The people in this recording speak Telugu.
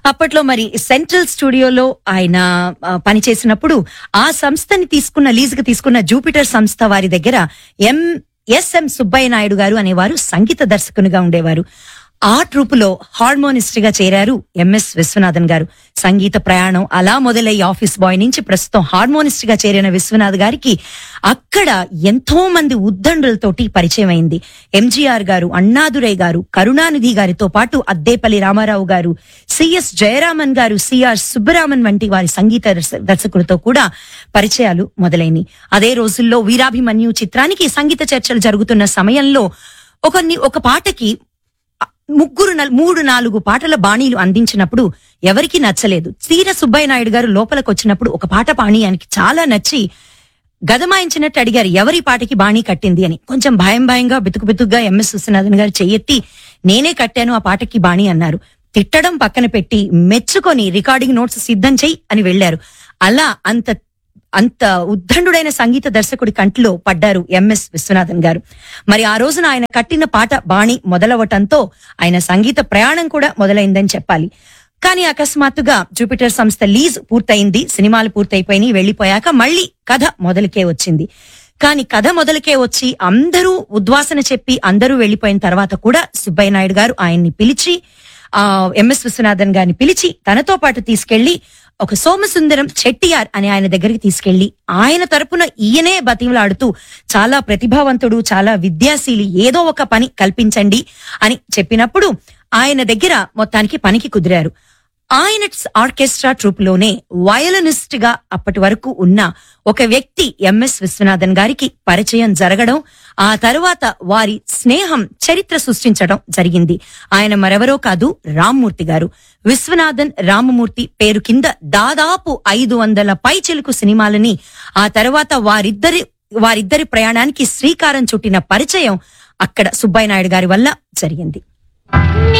అప్పట్లో మరి సెంట్రల్ స్టూడియోలో ఆయన ఆ, పనిచేసినప్పుడు ఆ సంస్థని తీసుకున్న లీజుకు తీసుకున్న జూపిటర్ సంస్థ వారి దగ్గర ఎం ఎస్ఎం సుబ్బయ్య నాయుడు గారు అనేవారు సంగీత దర్శకునిగా ఉండేవారు ఆ ట్రూపులో హార్మోనిస్ట్ గా చేరారు ఎంఎస్ విశ్వనాథన్ గారు సంగీత ప్రయాణం అలా మొదలయ్యి ఆఫీస్ బాయ్ నుంచి ప్రస్తుతం హార్మోనిస్ట్ గా చేరిన విశ్వనాథ్ గారికి అక్కడ ఎంతో మంది ఉద్దండులతోటి పరిచయం అయింది ఎంజీఆర్ గారు అన్నాదురై గారు కరుణానిధి గారితో పాటు అద్దేపల్లి రామారావు గారు సిఎస్ జయరామన్ గారు సిఆర్ సుబ్బరామన్ వంటి వారి సంగీత దర్శ- దర్శకులతో కూడా పరిచయాలు మొదలైనవి అదే రోజుల్లో వీరాభిమన్యు చిత్రానికి సంగీత చర్చలు జరుగుతున్న సమయంలో ఒక ని- ఒక పాటకి ముగ్గురు నల్- మూడు నాలుగు పాటల బాణీలు అందించినప్పుడు ఎవరికి నచ్చలేదు తీర సుబ్బయ్య నాయుడు గారు లోపలికి వచ్చినప్పుడు ఒక పాట పాణి ఆయనకి చాలా నచ్చి గదమాయించినట్టు అడిగారు ఎవరి పాటకి బాణీ కట్టింది అని కొంచెం భయం భయంగా బితుకు బితుకుగా ఎంఎస్ విశ్వనాథన్ గారు చెయ్యెత్తి నేనే కట్టాను ఆ పాటకి బాణీ అన్నారు తిట్టడం పక్కన పెట్టి మెచ్చుకొని రికార్డింగ్ నోట్స్ సిద్ధం చెయ్యి అని వెళ్లారు అలా అంత అంత ఉద్దండుడైన సంగీత దర్శకుడి కంటిలో పడ్డారు ఎంఎస్ విశ్వనాథన్ గారు మరి ఆ రోజున ఆయన కట్టిన పాట బాణి మొదలవటంతో ఆయన సంగీత ప్రయాణం కూడా మొదలైందని చెప్పాలి కానీ అకస్మాత్తుగా జూపిటర్ సంస్థ లీజ్ పూర్తయింది సినిమాలు పూర్తయిపోయినాయి వెళ్లిపోయాక మళ్ళీ కథ మొదలుకే వచ్చింది కానీ కథ మొదలుకే వచ్చి అందరూ ఉద్వాసన చెప్పి అందరూ వెళ్లిపోయిన తర్వాత కూడా సుబ్బయ్య నాయుడు గారు ఆయన్ని పిలిచి ఆ ఎంఎస్ విశ్వనాథన్ గారిని పిలిచి తనతో పాటు తీసుకెళ్లి ఒక సోమసుందరం చెట్టియార్ అని ఆయన దగ్గరికి తీసుకెళ్లి ఆయన తరపున ఈయనే బతిమలాడుతూ చాలా ప్రతిభావంతుడు చాలా విద్యాశీలి ఏదో ఒక పని కల్పించండి అని చెప్పినప్పుడు ఆయన దగ్గర మొత్తానికి పనికి కుదిరారు ఆయన ఆర్కెస్ట్రా ట్రూప్ లోనే వయలనిస్ట్ గా అప్పటి వరకు ఉన్న ఒక వ్యక్తి ఎంఎస్ విశ్వనాథన్ గారికి పరిచయం జరగడం ఆ తరువాత వారి స్నేహం చరిత్ర సృష్టించడం జరిగింది ఆయన మరెవరో కాదు రామ్మూర్తి గారు విశ్వనాథన్ రామమూర్తి పేరు కింద దాదాపు ఐదు వందల పైచిలుకు సినిమాలని ఆ తర్వాత వారిద్దరి వారిద్దరి ప్రయాణానికి శ్రీకారం చుట్టిన పరిచయం అక్కడ సుబ్బయ్య నాయుడు గారి వల్ల జరిగింది